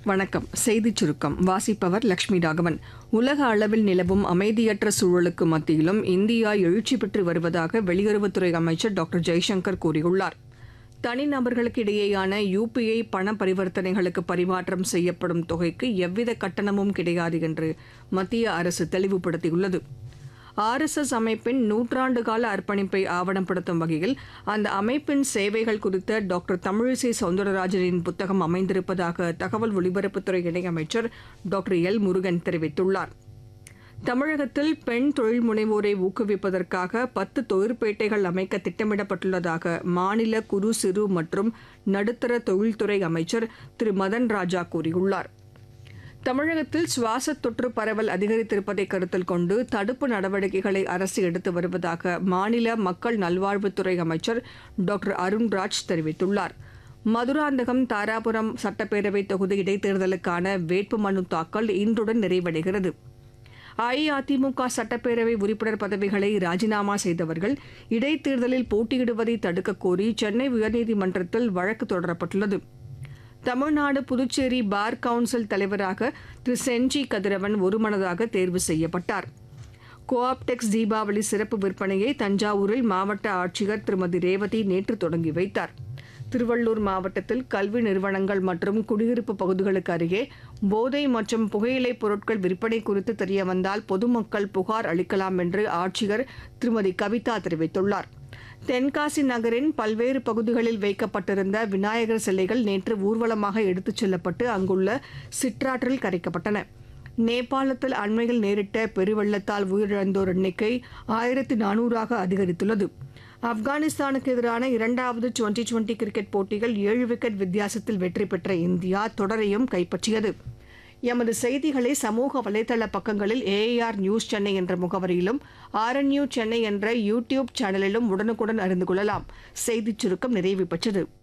வணக்கம் செய்திச் சுருக்கம் வாசிப்பவர் லட்சுமி ராகவன் உலக அளவில் நிலவும் அமைதியற்ற சூழலுக்கு மத்தியிலும் இந்தியா எழுச்சி பெற்று வருவதாக வெளியுறவுத்துறை அமைச்சர் டாக்டர் ஜெய்சங்கர் கூறியுள்ளார் தனிநபர்களுக்கு இடையேயான யுபிஐ பண பரிவர்த்தனைகளுக்கு பரிமாற்றம் செய்யப்படும் தொகைக்கு எவ்வித கட்டணமும் கிடையாது என்று மத்திய அரசு தெளிவுபடுத்தியுள்ளது ஆர்எஸ்எஸ் அமைப்பின் நூற்றாண்டு கால அர்ப்பணிப்பை ஆவணப்படுத்தும் வகையில் அந்த அமைப்பின் சேவைகள் குறித்த டாக்டர் தமிழிசை சவுந்தரராஜனின் புத்தகம் அமைந்திருப்பதாக தகவல் ஒலிபரப்புத்துறை இணையமைச்சர் டாக்டர் எல் முருகன் தெரிவித்துள்ளார் தமிழகத்தில் பெண் தொழில் முனைவோரை ஊக்குவிப்பதற்காக பத்து தொழிற்பேட்டைகள் அமைக்க திட்டமிடப்பட்டுள்ளதாக மாநில குறு சிறு மற்றும் நடுத்தர தொழில்துறை அமைச்சர் திரு மதன் ராஜா கூறியுள்ளார் தமிழகத்தில் சுவாச தொற்று பரவல் அதிகரித்திருப்பதை கருத்தில் கொண்டு தடுப்பு நடவடிக்கைகளை அரசு எடுத்து வருவதாக மாநில மக்கள் நல்வாழ்வுத்துறை அமைச்சர் டாக்டர் அருண்ராஜ் தெரிவித்துள்ளார் மதுராந்தகம் தாராபுரம் சட்டப்பேரவை தொகுதி இடைத்தேர்தலுக்கான வேட்புமனு தாக்கல் இன்றுடன் நிறைவடைகிறது அஇஅதிமுக சட்டப்பேரவை உறுப்பினர் பதவிகளை ராஜினாமா செய்தவர்கள் இடைத்தேர்தலில் போட்டியிடுவதை தடுக்கக் கோரி சென்னை உயர்நீதிமன்றத்தில் வழக்கு தொடரப்பட்டுள்ளது தமிழ்நாடு புதுச்சேரி பார் கவுன்சில் தலைவராக திரு செஞ்சி கதிரவன் ஒருமனதாக தேர்வு செய்யப்பட்டார் கோஆப்டெக்ஸ் தீபாவளி சிறப்பு விற்பனையை தஞ்சாவூரில் மாவட்ட ஆட்சியர் திருமதி ரேவதி நேற்று தொடங்கி வைத்தார் திருவள்ளூர் மாவட்டத்தில் கல்வி நிறுவனங்கள் மற்றும் குடியிருப்பு பகுதிகளுக்கு அருகே போதை மற்றும் புகையிலைப் பொருட்கள் விற்பனை குறித்து தெரியவந்தால் பொதுமக்கள் புகார் அளிக்கலாம் என்று ஆட்சியர் திருமதி கவிதா தெரிவித்துள்ளார் தென்காசி நகரின் பல்வேறு பகுதிகளில் வைக்கப்பட்டிருந்த விநாயகர் சிலைகள் நேற்று ஊர்வலமாக எடுத்துச் செல்லப்பட்டு அங்குள்ள சிற்றாற்றில் கரைக்கப்பட்டன நேபாளத்தில் அண்மையில் நேரிட்ட பெருவெள்ளத்தால் உயிரிழந்தோர் எண்ணிக்கை ஆயிரத்தி நானூறாக அதிகரித்துள்ளது ஆப்கானிஸ்தானுக்கு எதிரான இரண்டாவது டுவெண்டி டுவெண்டி கிரிக்கெட் போட்டியில் ஏழு விக்கெட் வித்தியாசத்தில் வெற்றி பெற்ற இந்தியா தொடரையும் கைப்பற்றியது எமது செய்திகளை சமூக வலைதள பக்கங்களில் ஏஐஆர் நியூஸ் சென்னை என்ற முகவரியிலும் ஆர்என்யூ சென்னை என்ற யூடியூப் சேனலிலும் உடனுக்குடன் அறிந்து கொள்ளலாம் செய்திச் சுருக்கம் நிறைவு பெற்றது